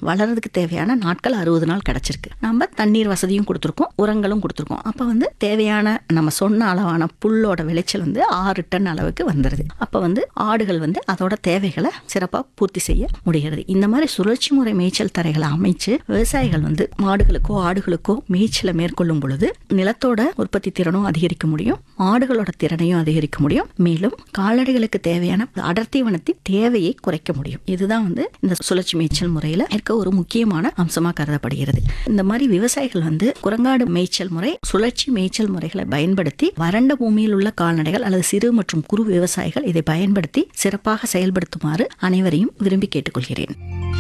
வளர்றதுக்கு தேவையான நாட்கள் அறுபது நாள் கிடைச்சிருக்கு நம்ம தண்ணீர் வசதியும் கொடுத்துருக்கோம் உரங்களும் கொடுத்துருக்கோம் அப்போ வந்து தேவையான நம்ம சொன்ன அளவான புல்லோட விளைச்சல் வந்து ஆறு டன் அளவுக்கு வந்துடுது அப்போ வந்து ஆடுகள் வந்து அதோட தேவைகளை சிறப்பாக பூர்த்தி செய்ய முடிகிறது இந்த மாதிரி சுழற்சி முறை மேய்ச்சல் தரைகளை அமைச்சு விவசாயிகள் வந்து மாடுகளுக்கோ ஆடுகளுக்கோ மேய்ச்சலை மேற்கொள்ளும் பொழுது நிலத்தோட உற்பத்தி திறனும் அதிகரிக்க முடியும் மாடுகளோட திறனையும் அதிகரிக்க முடியும் மேலும் கால்நடைகளுக்கு தேவையான அடர்த்தீவனத்தின் தேவையை குறைக்க முடியும் இதுதான் வந்து இந்த சுழற்சி மேய்ச்சல் முறையில இருக்க ஒரு முக்கியமான அம்சமா கருதப்படுகிறது இந்த மாதிரி விவசாயிகள் வந்து குரங்காடு மேய்ச்சல் முறை சுழற்சி மேய்ச்சல் முறைகளை பயன்படுத்தி வறண்ட பூமியில் உள்ள கால்நடைகள் அல்லது சிறு மற்றும் குறு விவசாயிகள் இதை பயன்படுத்தி சிறப்பாக செயல்படுத்துமாறு அனைவரையும் விரும்பி கேட்டுக்கொள்கிறேன்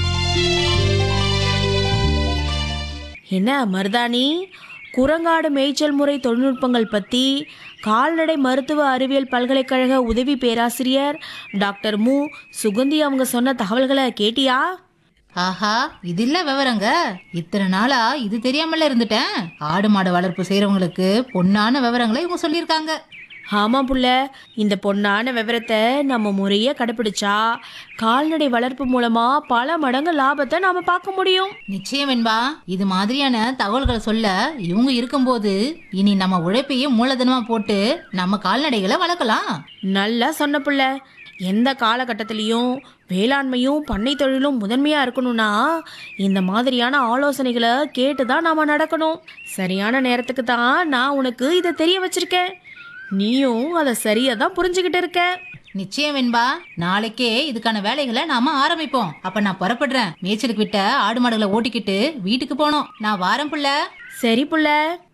என்ன மருதாணி குரங்காடு மேய்ச்சல் முறை தொழில்நுட்பங்கள் பற்றி கால்நடை மருத்துவ அறிவியல் பல்கலைக்கழக உதவி பேராசிரியர் டாக்டர் மு சுகந்தி அவங்க சொன்ன தகவல்களை கேட்டியா ஆஹா இது இல்ல விவரங்க இத்தனை நாளா இது தெரியாமல இருந்துட்டேன் ஆடு மாடு வளர்ப்பு செய்யறவங்களுக்கு பொன்னான விவரங்களை இவங்க சொல்லியிருக்காங்க ஆமாம் புள்ள இந்த பொண்ணான விவரத்தை நம்ம முறையே கடைப்பிடிச்சா கால்நடை வளர்ப்பு மூலமா பல மடங்கு லாபத்தை நாம பார்க்க முடியும் நிச்சயம் என்பா இது மாதிரியான தகவல்களை சொல்ல இவங்க இருக்கும்போது இனி நம்ம உழைப்பையும் மூலதனமா போட்டு நம்ம கால்நடைகளை வளர்க்கலாம் நல்லா சொன்ன புள்ள எந்த காலகட்டத்திலையும் வேளாண்மையும் பண்ணை தொழிலும் முதன்மையா இருக்கணும்னா இந்த மாதிரியான ஆலோசனைகளை கேட்டு தான் நாம நடக்கணும் சரியான நேரத்துக்கு தான் நான் உனக்கு இதை தெரிய வச்சிருக்கேன் நீயும் அதை சரியா தான் புரிஞ்சுக்கிட்டு இருக்க நிச்சயம் என்பா நாளைக்கே இதுக்கான வேலைகளை நாம ஆரம்பிப்போம் அப்ப நான் புறப்படுறேன் மேய்ச்சலுக்கு விட்ட ஆடு மாடுகளை ஓட்டிக்கிட்டு வீட்டுக்கு போனோம் நான் வாரம் புள்ள சரி புள்ள